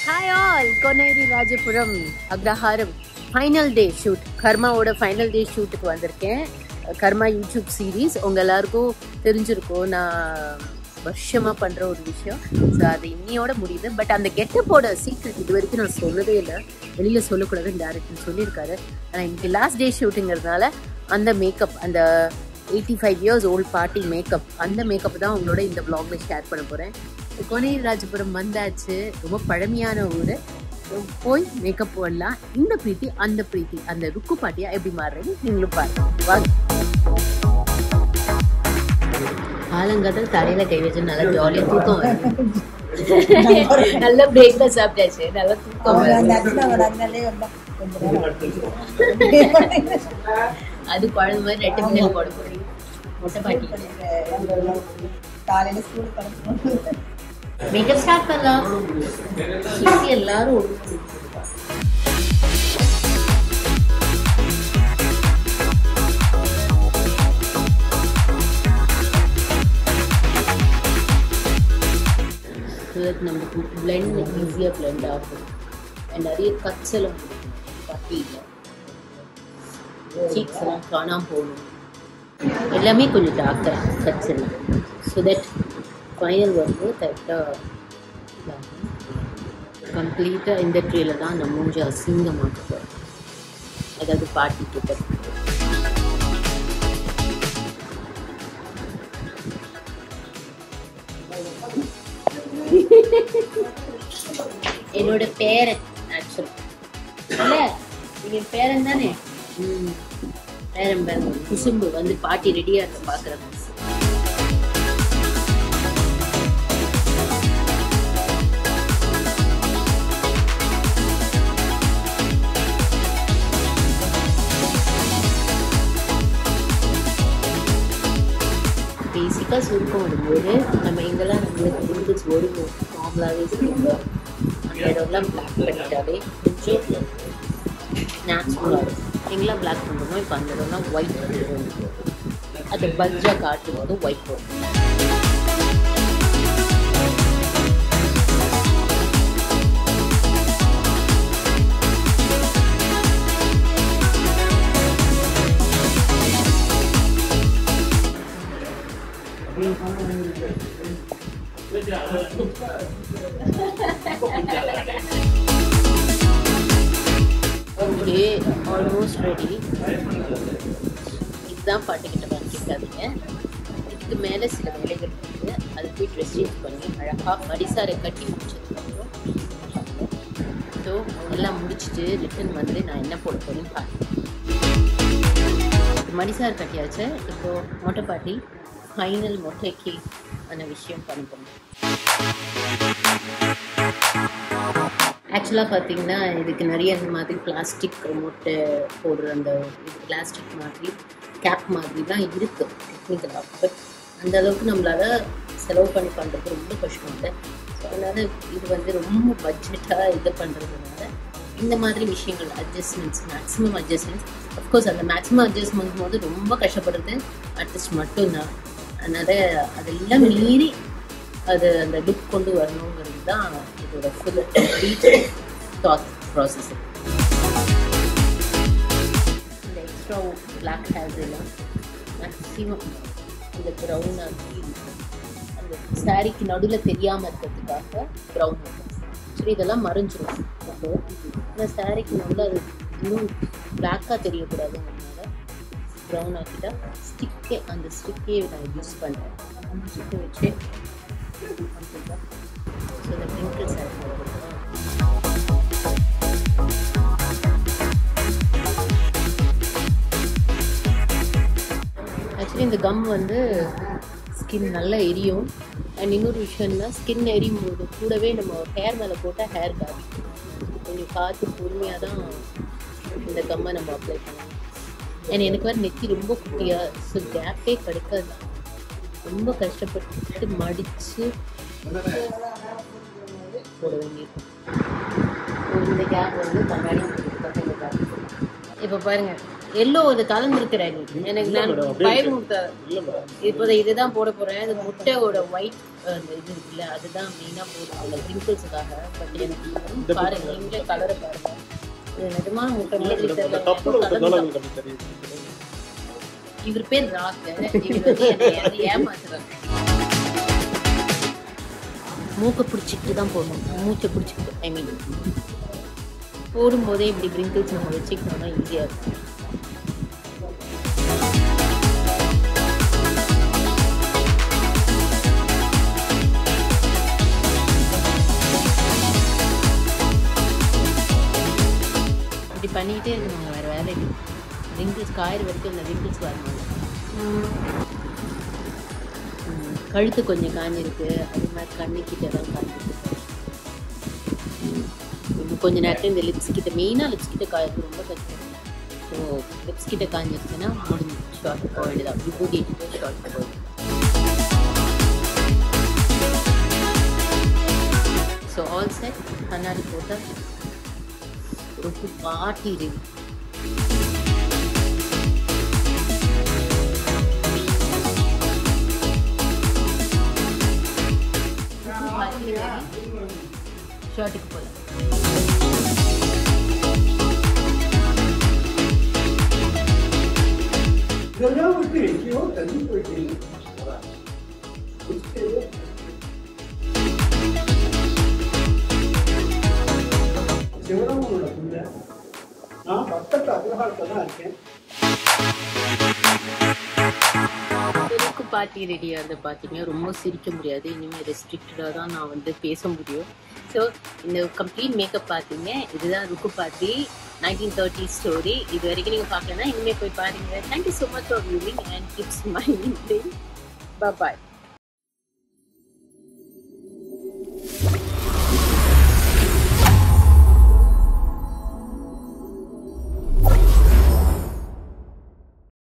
hi all Koneri Rajapuram Agraharam final day shoot கர்மாவோட final day ஷூட்டுக்கு வந்திருக்கேன் கர்மா யூடியூப் சீரீஸ் உங்க எல்லாருக்கும் தெரிஞ்சிருக்கும் நான் வருஷமா பண்ற ஒரு விஷயம் ஸோ அது இன்னியோட முடியுது பட் அந்த கெட்டப்போட சீக்ரெட் இது வரைக்கும் நான் சொல்லவே இல்லை வெளியில சொல்லக்கூடாதுன்னு டேரக்டர் சொல்லியிருக்காரு ஆனால் இன்னைக்கு லாஸ்ட் டே ஷூட்டுங்கிறதுனால அந்த மேக்கப் அந்த eighty five years old party makeup அந்த மேக்கப் தான் உங்களோட இந்த vlogல ஷேர் பண்ண போகிறேன் கொனையில் ராஜபுரம் வந்தாச்சு ரொம்ப பழமையான ஊர் போய் மேக்கப் போடலாம் இந்த பிரீத்தி அந்த பிரீத்தி அந்த ருக்கு பாட்டியா எப்படி மாறுறேன்னு நீங்களும் பாருங்க வாங்க ஆலங்காட்டில் தலையில கை வச்சு நல்லா ஜாலியாக தூக்கம் வருது நல்ல பிரேக்ஃபாஸ்ட் சாப்பிட்டாச்சு நல்லா தூக்கம் வருது அது குழந்தை மாதிரி ரெட்டு பின்னல் போட போறீங்க மொட்டை பாட்டி காலையில ஸ்கூலுக்கு கிளம்பணும் மேக்கப் ஸ்டார்ட் பண்ணலாம் சுத்தி எல்லாரும் ஒரு- so that நமக்கு blend ஈஸியாக blend ஆகும் And நிறைய கட்ஸ் எல்லாம் பட்டியில் சீக்ஸ் எல்லாம் காணாம போகணும் எல்லாமே கொஞ்சம் டார்க்காக கட்ஸ் எல்லாம் ஸோ தட் ஃபைனல் வந்து கரெக்டாக கம்ப்ளீட்டாக இந்த ட்ரீல தான் நம்ம மூஞ்சி அசிங்கமாக்க போகிறோம் அதாவது பாட்டி கிட்ட என்னோட பேரன் ஆக்சுவலி இல்ல நீங்க பேரன் தானே ம் பேரன் பேரன் குசும்பு வந்து பாட்டி ரெடியா இருக்க பாக்குறாங்க பேசிக்காக சுருக்கம் வரும்போது நம்ம எங்கெல்லாம் நம்மளுக்கு பிம்பிள்ஸ் வருமோ நார்மலாகவே சுருக்கம் அந்த இடம்லாம் பிளாக் பண்ணிட்டாலே கொஞ்சம் நேச்சுரலாக இருக்கும் எங்கெல்லாம் பிளாக் பண்ணுறோமோ இப்போ அந்த இடம்லாம் ஒயிட் வந்துடும் அதை பல்ஜாக காட்டும் போது ஒயிட் வரும் ஓகே ஆல்மோஸ்ட் ரெடி இதுதான் பாட்டுக்கிட்ட வாங்கிக்காதீங்க இதுக்கு மேலே சில வேலைகள் இருக்குது அது போய் ட்ரெஸ் சேஞ்ச் பண்ணி அழகாக மடிசாரை கட்டி முடிச்சதுக்கப்புறம் ஸோ எல்லாம் முடிச்சுட்டு ரிட்டன் வந்து நான் என்ன போட போறேன்னு பார்க்கணும் மடிசார் கட்டியாச்சு இப்போ மொட்டை பாட்டி ஃபைனல் மொட்டைக்கு அந்த விஷயம் பண்ண போகிறோம் ஆக்சுவலாக பார்த்தீங்கன்னா இதுக்கு நிறைய இந்த மாதிரி பிளாஸ்டிக் மொட்டை போடுற அந்த இது பிளாஸ்டிக் மாதிரி கேப் மாதிரி தான் இருக்குது டெக்னிக்கலாக பட் அந்த அளவுக்கு நம்மளால செலவு பண்ணி பண்ணுறது ரொம்ப கஷ்டம் இல்லை ஸோ அதனால் இது வந்து ரொம்ப பட்ஜெட்டாக இது பண்ணுறதுனால இந்த மாதிரி விஷயங்கள் அட்ஜஸ்ட்மெண்ட்ஸ் மேக்ஸிமம் அட்ஜஸ்ட்மெண்ட்ஸ் அஃப்கோர்ஸ் அந்த மேக்ஸிமம் அட்ஜஸ்ட்மெண்ட் போது ரொம்ப கஷ்டப்படுறது ஆர்டிஸ்ட் மட்டும்தான் அதனால் அதெல்லாம் மீறி அது அந்த லுக் கொண்டு வரணுங்கிறது தான் இதோட ஃபுல் கம்ப்ளீட் தாட் ப்ராசஸ் இந்த எக்ஸ்ட்ரா பிளாக் ஹேர்ஸ் எல்லாம் மேக்ஸிமம் இந்த ப்ரௌன் ஆக்கி அந்த சாரிக்கு நடுவில் தெரியாமல் இருக்கிறதுக்காக ப்ரௌன் சரி இதெல்லாம் மறைஞ்சிரும் அப்போ இந்த சாரிக்கு நடுவில் அது இன்னும் பிளாக்காக தெரியக்கூடாதுங்கிறதுனால ப்ரௌன் ஆக்கிட்டா ஸ்டிக்கே அந்த ஸ்டிக்கே நான் யூஸ் பண்ணுறேன் ஸ்டிக்கை வச்சு ஸோ இந்த பிங்கிள்ஸ் ஆட் பண்ணுறோம் ஆக்சுவலி இந்த கம் வந்து ஸ்கின் நல்லா எரியும் அண்ட் இன்னொரு விஷயம்னா ஸ்கின் எரியும் போது கூடவே நம்ம ஹேர் மேலே போட்டால் ஹேர் காது கொஞ்சம் காற்று பொறுமையாக தான் இந்த கம்மை நம்ம அப்ளை பண்ணணும் அண்ட் எனக்கு வேறு நெத்தி ரொம்ப குட்டியாக ஸோ கேப்பே கிடைக்காது ரொம்ப கஷ்டப்பட்டு மடித்து போட வேண்டியிருக்கும் So, இந்த கேப் வந்து கண்ணாடி இந்த கேப் இப்போ பாருங்கள் எல்லோ அது கலந்துருக்கிறேன் எனக்கு நான் பயமுறுத்த இல்ல மேடம் இப்போ இதுதான் போட போறேன் அது முட்டையோட ஒயிட் அந்த இது இருக்குல்ல அதுதான் மெயினா போடுறோம் அந்த பிரிங்கிள்ஸுக்காக பட் எனக்கு இது பாருங்க நீங்களே கலரை பாருங்க இது நிஜமான முட்டை மாதிரி அந்த தெரியல கப்பல் கலந்து விட்டதால உங்களுக்கு அப்படி தெரியுது இவர் பேர் ராக்கு இவர் வந்து என்னை வந்து ஏமாத்துறாரு மூக்கை பிடிச்சிக்கிட்டு தான் போடணும் மூச்சை பிடிச்சிக்கிட்டு ஐ மீன் போடும்போதே இப்படி பிரிங்கிள்ஸ் நம்ம வச்சுக்கிட்டோம்னா ஈஸியாக இருக்கும் இப்படி பண்ணிக்கிட்டே இருக்கணும் வேறு வேலை இல்லை ரிங்கிள்ஸ் காயிற வரைக்கும் இந்த ரிங்கிள்ஸ் வரணும் ம், கழுத்து கொஞ்சம் காஞ்சிருக்கு அது மாதிரி கண்ணுக்கிட்ட தான் காஞ்சிருக்கு ம், இன்னும் கொஞ்ச நேரத்தில் இந்த லிப்ஸ் கிட்ட மெயினாக லிப்ஸ் கிட்ட காயறது ரொம்ப கஷ்டம் ஸோ லிப்ஸ் கிட்ட காஞ்சிருச்சுன்னா முடிஞ்சு ஷார்ட் போக வேண்டியதான் விபூதி போய் ஷார்ட் போயிடும் ஸோ ஆல் செட் கண்ணாடி போட்டால் ரொம்ப பாட்டி இருக்கு ஷர்ட்டுக்கு போகலாம் இதெல்லாம் விட்டு எங்கேயோ தள்ளி போயிட்டீங்க சிவராமனோட புள்ள நான் பக்கத்து அக்ரஹாரத்தில் தான் இருக்கேன் தெருக்கு பார்ட்டி ரெடியாக இருந்து பார்த்தீங்க ரொம்ப சிரிக்க முடியாது இனிமேல் ரெஸ்ட்ரிக்டடாக தான் நான் வந்து பேச முடியும் ஸோ இந்த கம்ப்ளீட் மேக்கப் பார்த்தீங்க இதுதான் ருக்கு பார்ட்டி நைன்டீன் தேர்ட்டி ஸ்டோரி இது வரைக்கும் நீங்கள் பார்க்கலன்னா இனிமேல் போய் பாருங்க thank you so much for viewing and கிப்ஸ் மை பாய்